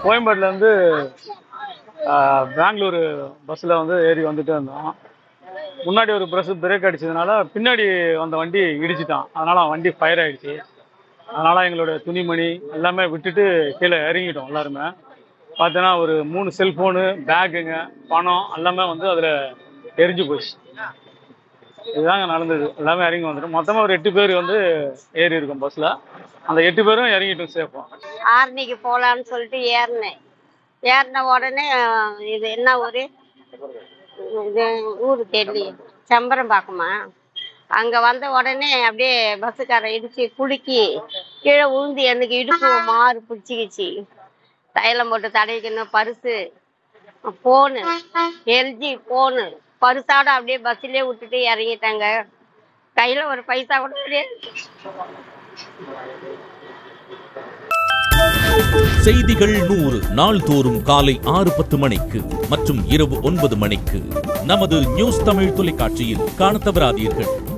கோயம்பேடுலேருந்து பெங்களூர் பஸ்ஸில் வந்து ஏறி வந்துட்டு இருந்தோம் முன்னாடி ஒரு பஸ் பிரேக் அடிச்சதுனால பின்னாடி வந்த வண்டி இடிச்சிட்டான் அதனால் வண்டி ஃபயர் ஆயிடுச்சு அதனால் எங்களோட துணிமணி எல்லாமே விட்டுட்டு கீழே இறங்கிட்டோம் எல்லாருமே பார்த்தோன்னா ஒரு மூணு செல்ஃபோனு பேக்குங்க பணம் எல்லாமே வந்து அதில் எரிஞ்சு போச்சு இதுதாங்க நடந்தது எல்லாமே இறங்கி வந்துடும் மொத்தமாக ஒரு எட்டு பேர் வந்து ஏறி இருக்கோம் பஸ்ஸில் அந்த எட்டு பேரும் இறங்கிட்டோம் சேஃபாக ஆரணிக்கு போகலான்னு சொல்லிட்டு ஏறினேன் ஏறின உடனே அஹ், இது என்ன ஊர் இது ஊர் தெரியல செம்பரம் பார்க்குமா அங்கே வந்த உடனே அப்படியே பஸ்ஸுக்காரன் இடிச்சு குலுக்கி கீழே உழுந்து எனக்கு இடுப்பு மாறு பிடிச்சிக்கிச்சு தைலம் போட்டு தடவிக்கணும் பரிசு ஃபோனு எல்ஜி ஃபோனு பரிசோட அப்படியே பஸ்ஸிலே விட்டுட்டு இறங்கிட்டாங்க கையில் ஒரு பைசா கூட கிடையாது செய்திகள் நூறு நாள்தோறும் காலை ஆறு பத்து மணிக்கு மற்றும் இரவு ஒன்பது மணிக்கு நமது நியூஸ் தமிழ் தொலைக்காட்சியில் காணத் தவறாதீர்கள்